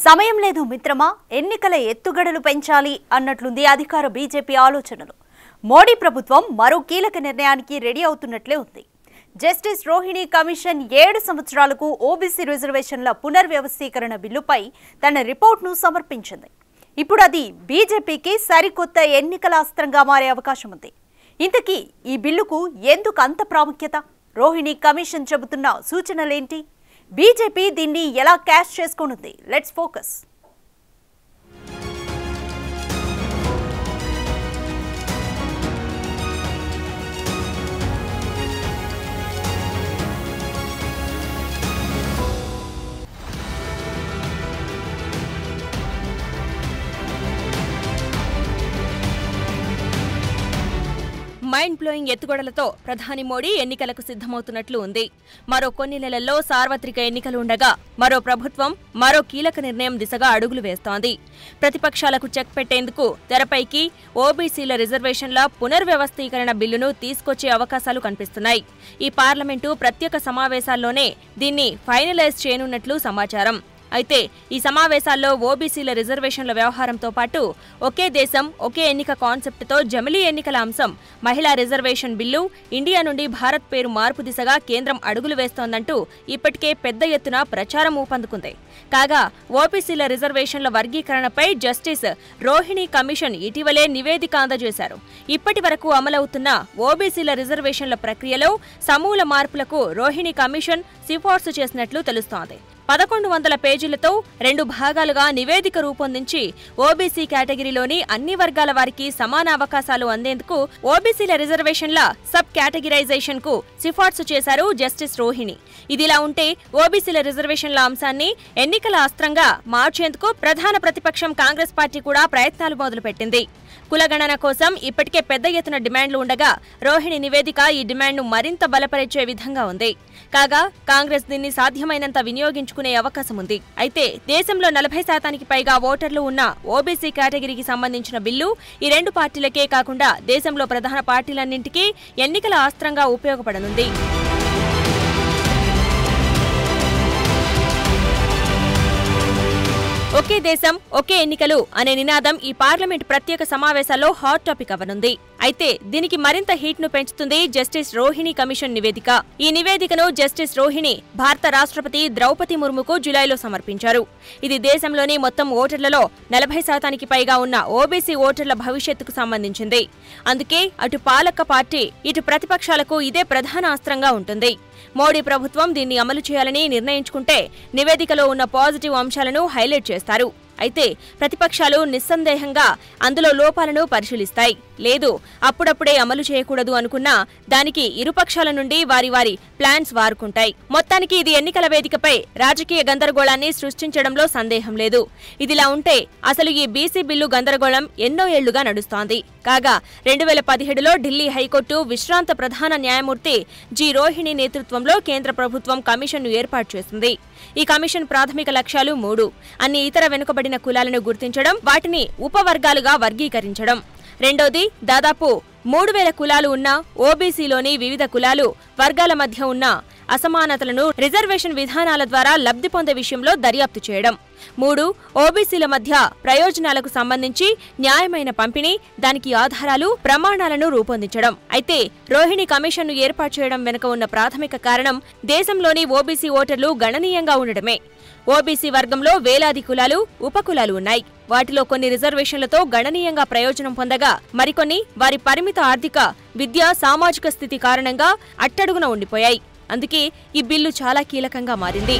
సమయం లేదు మిత్రమా ఎన్నికల ఎత్తుగడలు పెంచాలి అన్నట్లుంది అధికార బీజేపీ ఆలోచనలు మోడీ ప్రభుత్వం మరో కీలక నిర్ణయానికి రెడీ అవుతున్నట్లే ఉంది జస్టిస్ రోహిణి కమిషన్ ఏడు సంవత్సరాలకు ఓబీసీ రిజర్వేషన్ల పునర్వ్యవస్థీకరణ బిల్లుపై తన రిపోర్ట్ను సమర్పించింది ఇప్పుడు అది బీజేపీకి సరికొత్త ఎన్నికల అస్త్రంగా మారే అవకాశం ఉంది ఇంతకీ ఈ బిల్లుకు ఎందుకు అంత ప్రాముఖ్యత రోహిణి కమిషన్ చెబుతున్న సూచనలేంటి బీజేపీ దీన్ని ఎలా క్యాష్ చేసుకోనుంది లెట్స్ ఫోకస్ మైండ్ బ్లోయింగ్ ఎత్తుగడలతో ప్రధాని మోడీ ఎన్నికలకు సిద్ధమవుతున్నట్లు ఉంది మరో కొన్ని నెలల్లో సార్వత్రిక ఎన్నికలు ఉండగా మరో ప్రభుత్వం మరో కీలక నిర్ణయం దిశగా అడుగులు వేస్తోంది ప్రతిపక్షాలకు చెక్ పెట్టేందుకు తెరపైకి ఓబీసీల రిజర్వేషన్ల పునర్వ్యవస్థీకరణ బిల్లును తీసుకొచ్చే అవకాశాలు కనిపిస్తున్నాయి ఈ పార్లమెంటు ప్రత్యేక సమావేశాల్లోనే దీన్ని ఫైనలైజ్ చేయనున్నట్లు సమాచారం అయితే ఈ సమావేశాల్లో ఓబీసీల రిజర్వేషన్ల వ్యవహారంతో పాటు ఒకే దేశం ఒకే ఎన్నిక కాన్సెప్ట్తో జమిలీ ఎన్నికల అంశం మహిళా రిజర్వేషన్ బిల్లు ఇండియా నుండి భారత్ పేరు మార్పు దిశగా కేంద్రం అడుగులు వేస్తోందంటూ ఇప్పటికే పెద్ద ఎత్తున ప్రచారం ఊపందుకుంది కాగా ఓబీసీల రిజర్వేషన్ల వర్గీకరణపై జస్టిస్ రోహిణి కమిషన్ ఇటీవలే నివేదిక అందజేశారు ఇప్పటి వరకు అమలవుతున్న ఓబీసీల రిజర్వేషన్ల ప్రక్రియలో సమూల మార్పులకు రోహిణి కమిషన్ సిఫార్సు చేసినట్లు తెలుస్తోంది పదకొండు వందల పేజీలతో రెండు భాగాలుగా నివేదిక రూపొందించి ఓబీసీ కేటగిరీలోని అన్ని వర్గాల వారికి సమాన అవకాశాలు అందేందుకు ఓబీసీల రిజర్వేషన్ల సబ్ కేటగిరైజేషన్ కు సిఫార్సు చేశారు జస్టిస్ రోహిణి ఇదిలా ఉంటే ఓబీసీల రిజర్వేషన్ల అంశాన్ని ఎన్నికల అస్త్రంగా మార్చేందుకు ప్రధాన ప్రతిపక్షం కాంగ్రెస్ పార్టీ కూడా ప్రయత్నాలు మొదలుపెట్టింది కులగణన కోసం ఇప్పటికే పెద్ద ఎత్తున డిమాండ్లు ఉండగా రోహిణి నివేదిక ఈ డిమాండ్ను మరింత బలపరిచే విధంగా ఉంది కాగా కాంగ్రెస్ దీన్ని సాధ్యమైనంత వినియోగించుకునే అవకాశం ఉంది అయితే దేశంలో నలభై శాతానికి పైగా ఓటర్లు ఉన్న ఓబీసీ కేటగిరీకి సంబంధించిన బిల్లు ఈ రెండు పార్టీలకే కాకుండా దేశంలో ప్రధాన పార్టీలన్నింటికీ ఎన్నికల అస్త్రంగా ఉపయోగపడనుంది ఒకే దేశం ఒకే ఎన్నికలు అనే నినాదం ఈ పార్లమెంట్ ప్రత్యేక సమావేశాల్లో హాట్ టాపిక్ అవనుంది అయితే దీనికి మరింత హీట్ ను పెంచుతుంది జస్టిస్ రోహిణి కమిషన్ నివేదిక ఈ నివేదికను జస్టిస్ రోహిణి భారత రాష్ట్రపతి ద్రౌపది ముర్ముకు జులైలో సమర్పించారు ఇది దేశంలోని మొత్తం ఓటర్లలో నలభై శాతానికి పైగా ఉన్న ఓబీసీ ఓటర్ల భవిష్యత్తుకు సంబంధించింది అందుకే అటు పాలక పార్టీ ఇటు ప్రతిపక్షాలకు ఇదే ప్రధాన అస్త్రంగా ఉంటుంది మోడీ ప్రభుత్వం దీన్ని అమలు చేయాలని నిర్ణయించుకుంటే నివేదికలో ఉన్న పాజిటివ్ అంశాలను హైలైట్ చేస్తారు అయితే ప్రతిపక్షాలు నిస్సందేహంగా అందులో లోపాలను పరిశీలిస్తాయి లేదు అప్పుడప్పుడే అమలు చేయకూడదు అనుకున్నా దానికి ఇరుపక్షాల నుండి వారి వారి ప్లాన్స్ వారుకుంటాయి మొత్తానికి ఇది ఎన్నికల వేదికపై రాజకీయ గందరగోళాన్ని సృష్టించడంలో సందేహం లేదు ఇదిలా ఉంటే అసలు ఈ బీసీ బిల్లు గందరగోళం ఎన్నో ఏళ్లుగా నడుస్తోంది కాగా రెండు వేల పదిహేడులో ఢిల్లీ హైకోర్టు విశ్రాంత ప్రధాన న్యాయమూర్తి జి రోహిణి నేతృత్వంలో కేంద్ర ప్రభుత్వం కమిషన్ను ఏర్పాటు చేసింది ఈ కమిషన్ ప్రాథమిక లక్ష్యాలు మూడు అన్ని ఇతర వెనుకబడిన కులాలను గుర్తించడం వాటిని ఉపవర్గాలుగా వర్గీకరించడం రెండోది దాదాపు మూడు వేల కులాలు ఉన్న ఓబీసీలోని వివిధ కులాలు వర్గాల మధ్య ఉన్న అసమానతలను రిజర్వేషన్ విధానాల ద్వారా లబ్ధి పొందే విషయంలో దర్యాప్తు చేయడం మూడు ఓబీసీల మధ్య ప్రయోజనాలకు సంబంధించి న్యాయమైన పంపిణీ దానికి ఆధారాలు ప్రమాణాలను రూపొందించడం అయితే రోహిణి కమిషన్ను ఏర్పాటు చేయడం వెనుక ఉన్న ప్రాథమిక కారణం దేశంలోని ఓబీసీ ఓటర్లు గణనీయంగా ఉండడమే ఓబీసీ వర్గంలో వేలాది కులాలు ఉపకులాలు ఉన్నాయి వాటిలో కొన్ని రిజర్వేషన్లతో గణనీయంగా ప్రయోజనం పొందగా మరికొన్ని వారి పరిమిత ఆర్థిక విద్య సామాజిక స్థితి కారణంగా అట్టడుగున ఉండిపోయాయి అందుకే ఈ బిల్లు చాలా కీలకంగా మారింది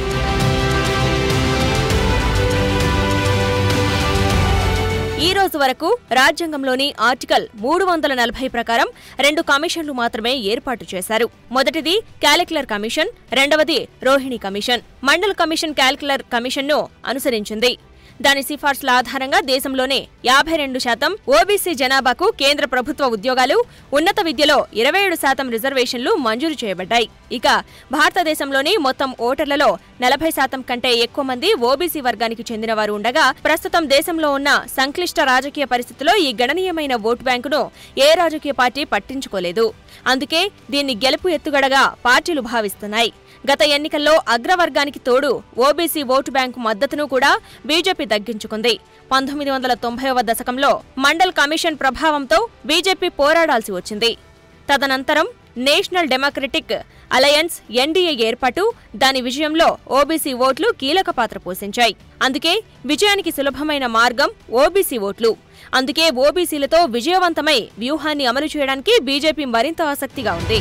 ఈ రోజు వరకు రాజ్యాంగంలోని ఆర్టికల్ మూడు వందల నలభై ప్రకారం రెండు కమిషన్లు మాత్రమే ఏర్పాటు చేశారు మొదటిది క్యాలిక్యులర్ కమిషన్ రెండవది రోహిణి కమిషన్ మండల్ కమిషన్ క్యాలిక్యులర్ కమిషన్ను అనుసరించింది దాని సిఫార్సుల ఆధారంగా దేశంలోనే యాభై రెండు శాతం ఓబీసీ జనాభాకు కేంద్ర ప్రభుత్వ ఉద్యోగాలు ఉన్నత విద్యలో ఇరవై ఏడు శాతం రిజర్వేషన్లు మంజూరు చేయబడ్డాయి ఇక భారతదేశంలోని మొత్తం ఓటర్లలో నలభై శాతం కంటే ఎక్కువ మంది ఓబీసీ వర్గానికి చెందిన వారు ఉండగా ప్రస్తుతం దేశంలో ఉన్న సంక్లిష్ట రాజకీయ పరిస్థితుల్లో ఈ గణనీయమైన ఓటు బ్యాంకును ఏ రాజకీయ పార్టీ పట్టించుకోలేదు అందుకే దీన్ని గెలుపు ఎత్తుగడగా పార్టీలు భావిస్తున్నాయి గత ఎన్నికల్లో అగ్రవర్గానికి తోడు ఓబీసీ ఓటు బ్యాంకు మద్దతును కూడా బీజేపీ దగ్గించుకుంది పంతొమ్మిది వందల తొంభైవ దశకంలో మండల్ కమిషన్ ప్రభావంతో బీజేపీ పోరాడాల్సి వచ్చింది తదనంతరం నేషనల్ డెమోక్రటిక్ అలయన్స్ ఎన్డీఏ ఏర్పాటు దాని విజయంలో ఓబీసీ ఓట్లు కీలక పాత్ర పోషించాయి అందుకే విజయానికి సులభమైన మార్గం ఓబీసీ ఓట్లు అందుకే ఓబీసీలతో విజయవంతమై వ్యూహాన్ని అమలు చేయడానికి బీజేపీ మరింత ఆసక్తిగా ఉంది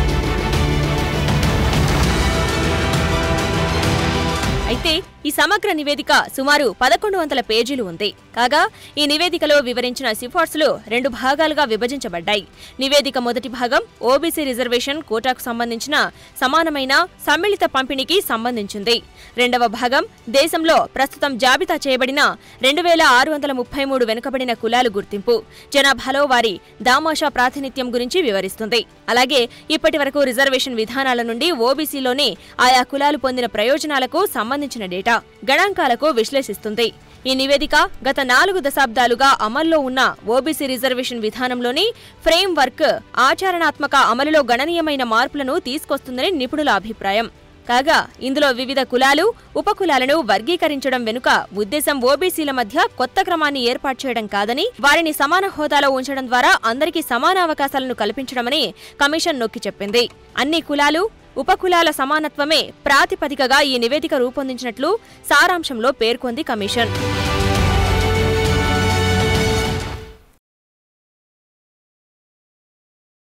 అయితే ఈ సమగ్ర నివేదిక సుమారు పదకొండు వందల పేజీలు ఉంది కాగా ఈ నివేదికలో వివరించిన సిఫార్సులు రెండు భాగాలుగా విభజించబడ్డాయి నివేదిక మొదటి భాగం ఓబీసీ రిజర్వేషన్ కోటాకు సంబంధించిన సమానమైన సమ్మిళిత పంపిణీకి సంబంధించింది రెండవ భాగం దేశంలో ప్రస్తుతం జాబితా చేయబడిన రెండు వేల ఆరు వందల ముప్పై మూడు వెనుకబడిన కులాలు గుర్తింపు జనాభాలో వారి దామాషా ప్రాతినిధ్యం గురించి వివరిస్తుంది అలాగే ఇప్పటి వరకు రిజర్వేషన్ విధానాల నుండి ఓబీసీలోని ఆయా కులాలు పొందిన ప్రయోజనాలకు సంబంధించిన డేటా గణాంకాలకు విశ్లేషిస్తుంది ఈ నివేదిక గత నాలుగు దశాబ్దాలుగా అమల్లో ఉన్న ఓబీసీ రిజర్వేషన్ విధానంలోని ఫ్రేమ్ వర్క్ ఆచరణాత్మక అమలులో గణనీయమైన మార్పులను తీసుకొస్తుందని నిపుణుల అభిప్రాయం కాగా ఇందులో వివిధ కులాలు ఉపకులాలను వర్గీకరించడం వెనుక ఉద్దేశం ఓబీసీల మధ్య కొత్త క్రమాన్ని ఏర్పాటు చేయడం కాదని వారిని సమాన హోదాలో ఉంచడం ద్వారా అందరికీ సమాన అవకాశాలను కల్పించడమని కమిషన్ నొక్కి చెప్పింది అన్ని కులాలు ఉపకులాల సమానత్వమే ప్రాతిపదికగా ఈ నివేదిక రూపొందించినట్లు సారాంశంలో పేర్కొంది కమిషన్